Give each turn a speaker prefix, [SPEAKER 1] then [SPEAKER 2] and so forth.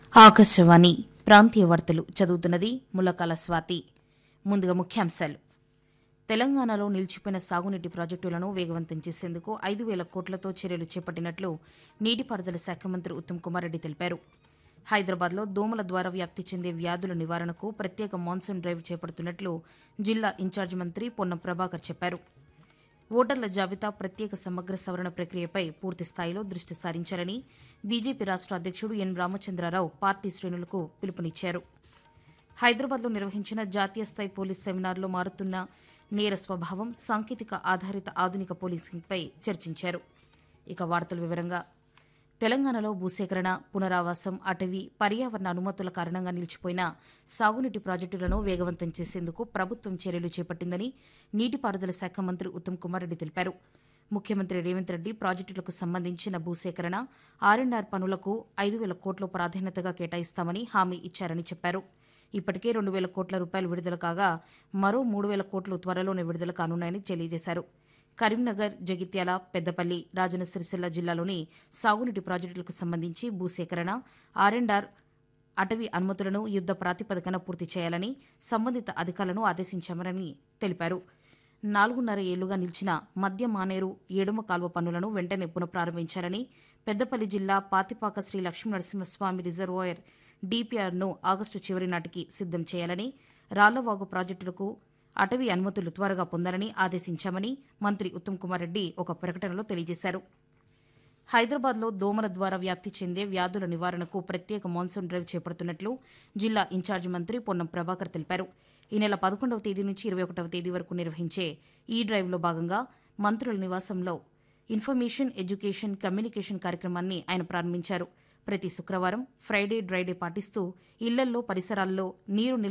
[SPEAKER 1] ఆకాశవాణి ప్రాంతీయ వార్తలు చదువుతున్నది ములకాల స్వాతి ముందుగా ముఖ్యాంశాలు తెలంగాణలో నిలిచిపోయిన సాగునీటి ప్రాజెక్టులను వేగవంతం చేసేందుకు ఐదు వేల కోట్లతో చర్యలు చేపట్టినట్లు నీటిపారుదల శాఖ మంత్రి ఉత్తమ్ కుమార్ రెడ్డి తెలిపారు హైదరాబాద్లో దోమల ద్వారా వ్యాప్తి చెందే వ్యాధుల నివారణకు ప్రత్యేక మాన్సూన్ డ్రైవ్ చేపడుతున్నట్లు జిల్లా ఇన్ఛార్జి మంత్రి పొన్నం ప్రభాకర్ చెప్పారు ఓటర్ల జాబితా ప్రత్యేక సమగ్ర సవరణ ప్రక్రియపై పూర్తి స్థాయిలో దృష్టి సారించాలని బీజేపీ రాష్ట్ర అధ్యక్షుడు ఎన్ రామచంద్రరావు పార్టీ శ్రేణులకు పిలుపునిచ్చారు హైదరాబాద్లో నిర్వహించిన జాతీయ స్థాయి పోలీస్ సెమినార్లో మారుతున్న నేర స్వభావం సాంకేతిక ఆధారిత ఆధునిక పోలీసింగ్పై చర్చించారు ఇక వార్తల వివరంగా తెలంగాణలో భూసేకరణ పునరావాసం అటవీ పర్యావరణ అనుమతుల కారణంగా నిలిచిపోయిన సాగునీటి ప్రాజెక్టులను వేగవంతం చేసేందుకు ప్రభుత్వం చర్యలు చేపట్టిందని నీటిపారుదల శాఖ మంత్రి ఉత్తమ్ కుమార్ రెడ్డి తెలిపారు ముఖ్యమంత్రి రేవంత్ రెడ్డి ప్రాజెక్టులకు సంబంధించిన భూసేకరణ ఆర్ఎన్ఆర్ పనులకు ఐదు వేల కోట్ల ప్రాధాన్యతగా కేటాయిస్తామని హామీ ఇచ్చారని చెప్పారు ఇప్పటికే రెండు వేల కోట్ల రూపాయలు విడుదల కాగా మరో మూడు వేల కోట్లు త్వరలోనే విడుదల కానున్నాయని తెలియజేశారు కరీంనగర్ జగిత్యాల పెద్దపల్లి రాజన్న సిరిసిల్ల జిల్లాలోని సాగునీటి ప్రాజెక్టులకు సంబంధించి భూసేకరణ ఆర్ఎండ్ఆర్ అటవీ అనుమతులను యుద్ద ప్రాతిపదికన పూర్తి చేయాలని సంబంధిత అధికారులను ఆదేశించామని తెలిపారు నాలుగున్నర ఏళ్లుగా నిలిచిన మద్య మానేరు ఏడుమ కాల్వ పనులను వెంటనే పునఃప్రారంభించాలని పెద్దపల్లి జిల్లా పాతిపాక శ్రీ లక్ష్మీ నరసింహస్వామి రిజర్వాయర్ డీపీఆర్ను ఆగస్టు చివరి నాటికి సిద్దం చేయాలని రాళ్లవాగు ప్రాజెక్టులకు అటవీ అనుమతులు త్వరగా పొందాలని ఆదేశించామని మంత్రి ఉత్తమ్ కుమార్ రెడ్డి ఒక ప్రకటనలో తెలియజేశారు హైదరాబాద్లో దోమల ద్వారా వ్యాప్తి చెందే వ్యాధుల నివారణకు ప్రత్యేక మాన్సూన్ డ్రైవ్ చేపడుతున్నట్లు జిల్లా ఇన్ఛార్జి మంత్రి పొన్నం ప్రభాకర్ తెలిపారు ఈ నెల పదకొండవ తేదీ నుంచి ఇరవై ఒకటవ తేదీ వరకు నిర్వహించే ఈ డ్రైవ్లో భాగంగా మంత్రుల నివాసంలో ఇన్ఫర్మేషన్ ఎడ్యుకేషన్ కమ్యూనికేషన్ కార్యక్రమాన్ని ఆయన ప్రారంభించారు ప్రతి శుక్రవారం ఫ్రైడే డ్రైడే పాటిస్తూ ఇళ్లల్లో పరిసరాల్లో నీరు నిల్వ